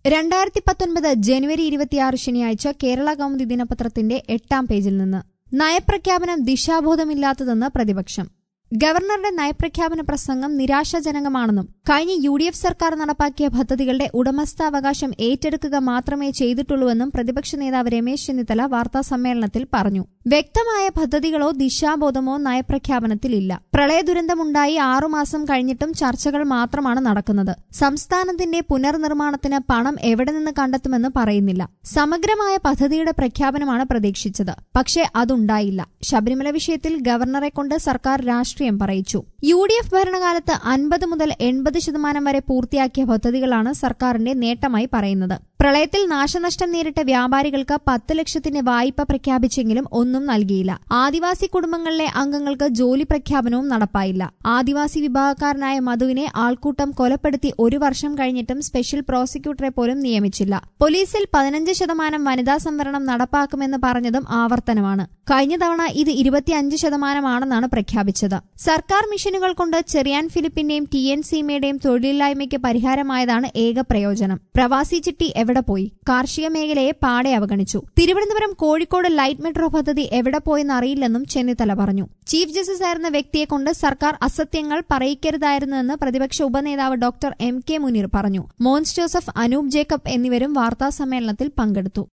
രണ്ടായിരത്തി പത്തൊൻപത് ജനുവരി ഇരുപത്തിയാറ് ശനിയാഴ്ച കേരള കൗമുദി ദിനപത്രത്തിന്റെ എട്ടാം പേജിൽ നിന്ന് നയപ്രഖ്യാപനം ദിശാബോധമില്ലാത്തതെന്ന് പ്രതിപക്ഷം ഗവർണറുടെ നയപ്രഖ്യാപന പ്രസംഗം നിരാശാജനകമാണെന്നും കഴിഞ്ഞ യു ഡി എഫ് സർക്കാർ നടപ്പാക്കിയ പദ്ധതികളുടെ ഉടമസ്ഥാവകാശം ഏറ്റെടുക്കുക മാത്രമേ ചെയ്തിട്ടുള്ളൂവെന്നും പ്രതിപക്ഷ നേതാവ് രമേശ് ചെന്നിത്തല വാർത്താസമ്മേളനത്തിൽ പറഞ്ഞു വ്യക്തമായ പദ്ധതികളോ ദിശാബോധമോ നയപ്രഖ്യാപനത്തിലില്ല പ്രളയ ദുരന്തമുണ്ടായി ആറുമാസം കഴിഞ്ഞിട്ടും ചർച്ചകൾ മാത്രമാണ് നടക്കുന്നത് സംസ്ഥാനത്തിന്റെ പുനർനിർമ്മാണത്തിന് പണം എവിടെ നിന്ന് കണ്ടെത്തുമെന്ന് പറയുന്നില്ല സമഗ്രമായ പദ്ധതിയുടെ പ്രഖ്യാപനമാണ് പ്രതീക്ഷിച്ചത് പക്ഷേ അതുണ്ടായില്ല ശബരിമല വിഷയത്തിൽ ഗവർണറെ കൊണ്ട് സർക്കാർ രാഷ്ട്രീയം പറയിച്ചു യു ഡി എഫ് ഭരണകാലത്ത് അൻപത് മുതൽ എൺപത് ശതമാനം വരെ പൂർത്തിയാക്കിയ പദ്ധതികളാണ് സർക്കാരിന്റെ നേട്ടമായി പറയുന്നത് പ്രളയത്തിൽ നാശനഷ്ടം നേരിട്ട വ്യാപാരികൾക്ക് പത്ത് ലക്ഷത്തിന്റെ വായ്പ പ്രഖ്യാപിച്ചെങ്കിലും ഒന്നും നൽകിയില്ല ആദിവാസി കുടുംബങ്ങളിലെ അംഗങ്ങൾക്ക് ജോലി പ്രഖ്യാപനവും നടപ്പായില്ല ആദിവാസി വിഭാഗക്കാരനായ മധുവിനെ ആൾക്കൂട്ടം കൊലപ്പെടുത്തി ഒരു വർഷം കഴിഞ്ഞിട്ടും സ്പെഷ്യൽ പ്രോസിക്യൂട്ടറെ പോലും നിയമിച്ചില്ല പോലീസിൽ പതിനഞ്ച് ശതമാനം വനിതാ സംവരണം നടപ്പാക്കുമെന്ന് പറഞ്ഞതും ആവർത്തനമാണ് കഴിഞ്ഞ തവണ ഇത് ഇരുപത്തിയഞ്ച് ശതമാനമാണെന്നാണ് പ്രഖ്യാപിച്ചത് സർക്കാർ മിഷനുകൾ കൊണ്ട് ചെറിയാൻ ഫിലിപ്പിന്റെയും ടി എൻ സീമയുടെയും തൊഴിലില്ലായ്മയ്ക്ക് പരിഹാരമായതാണ് ഏക പ്രയോജനം പ്രവാസി ചിട്ടി എവിടെ പോയി കാർഷിക മേഖലയെ പാടെ അവഗണിച്ചു തിരുവനന്തപുരം കോഴിക്കോട് ലൈറ്റ് മെട്രോ പദ്ധതി എവിടെ പോയെന്ന് അറിയില്ലെന്നും ചെന്നിത്തല പറഞ്ഞു ചീഫ് ജസ്റ്റിസ് ആയിരുന്ന വ്യക്തിയെ കൊണ്ട് സർക്കാർ അസത്യങ്ങൾ പറയിക്കരുതായിരുന്നുവെന്ന് പ്രതിപക്ഷ ഉപനേതാവ് ഡോക്ടർ എം കെ മുനീർ പറഞ്ഞു മോൻസ് ജോസഫ് അനൂപ് ജേക്കബ് എന്നിവരും വാർത്താസമ്മേളനത്തിൽ പങ്കെടുത്തു